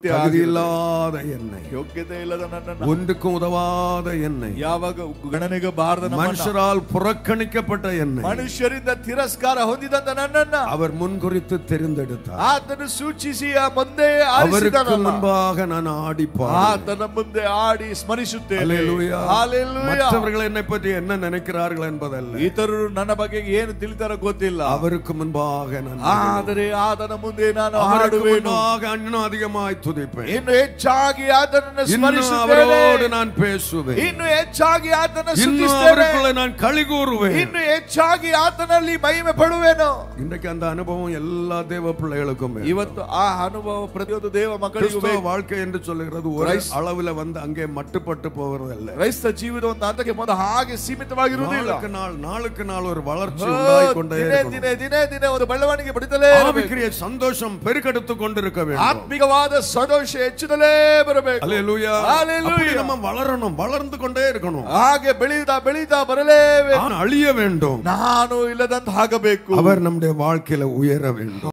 ಯೋಗ್ಯತೆ தகுதி ಆಗಿರದೆ, இல்லாத என்னை ಯೋಗ್ಯತೆ ಇಲ್ಲದ ನನ್ನನ್ನ ஒன்றுக்கும் உதவாத என்னை ಯಾವಾಗ ಗಣನೆಗೆ ಬಾರದ ನಮ್ಮನ್ನ மனுஷரால் புறக்கணிக்கப்பட்ட என்னை ಮನುಷ್ಯರಿಂದ ತಿರಸ್ಕಾರ ಹೊಂದಿದಂತ ನನ್ನನ್ನ அவர் முன்குறித்து தெரிந்தெடுத்தார் ಆತನು ಸೂಚಿಸಿ ಆ ಮುಂದೆ அவருக்கு ಆರಿಸಿದನಲ್ಲ. முன்பாக நான் ஆடிப்பார் ಆತನ ಮುಂದೆ ಆಡಿ ಸ್ಮರಿಸುತ್ತೇನೆ அல்லேலூயா. Hallelujah. மற்றவர்கள் என்னை பற்றி என்ன நினைக்கிறார்கள் என்பதல்ல ಇತರರು ನನ್ನ ಬಗ್ಗೆ ಏನು ತಿಳಿತಾರ ಗೊತ್ತಿಲ್ಲ அவருக்கு முன்பாக நான் ಆದರೆ ಆತನ ಮುಂದೆ ನಾನು அவருக்கு ಹಾಡುವೇನು முன்பாக இன்னும் அதிகமாய் துதிப்பேன் ಇನ್ನು ಹೆಚ್ಚಾಗಿ ಆತನನ್ನು இன்னும் ಸ್ಮರಿಸುತ್ತೇನೆ அவரோடு நான் பேசுவேன் ಇನ್ನು ಹೆಚ್ಚಾಗಿ ಆತನ இன்னும் ಸ್ತುತಿಸ್ತೇನೆ அவருக்குள்ள நான் களி கூறுவேன் ಇನ್ನು ಹೆಚ್ಚಾಗಿ ಆತನಲ್ಲಿ ಮಹಿಮೆ ಪಡುವೇನು இன்றைக்கு அந்த அனுபவம் எல்லா தேவ பிள்ளைகளுக்கும் வேணும். ಇವತ್ತು ಆ ಅನುಭವ ಪ್ರತಿಯೊಂದು ದೇವ ಮಕ್ಕಳಿಗೂ கிறிஸ்தவ ಬೇಕು. வாழ்க்கை என்று சொல்லுகிறது ஒரு அளவுல வந்து அங்கே மட்டுப்பட்டு போவதல்ல ಕ್ರೈಸ್ತ ಜೀವಿತ ಒಂದು ಹಂತಕ್ಕೆ ಬಂದು ಹಾಗೆ ಸೀಮಿತವಾಗಿರುವುದಿಲ್ಲ நாளுக்கு நாள் நாளுக்கு நாள் ஒரு வளர்ச்சி ಓ, உண்டாகிக்கொண்டே ದಿನೇ இருக்கணும். ದಿನೇ ದಿನೇ ದಿನೇ ಒಂದು ಬೆಳವಣಿಗೆ ಪಡಿತಲೇ ಇರಬೇಕು. ஆவிக்குரிய சந்தோஷம் பெருக்கெடுத்து கொண்டிருக்க வேண்டும் ಆತ್ಮಿಕವಾದ ಸಂತೋಷ ಹೆಚ್ಚುತ್ತಲೇ ಬರಬೇಕು அல்லேலூயா Hallelujah. அப்படி நம்ம வளரணும் வளர்ந்து கொண்டே இருக்கணும் ಹಾಗೆ ಬೆಳೀತಾ ಬೆಳೀತಾ ಬರಲೇಬೇಕು நான் அழிய வேண்டும் ನಾನು ಇಲ್ಲದಂತ ಆಗಬೇಕು அவர் நம்முடைய வாழ்க்கையில உயர வேண்டும்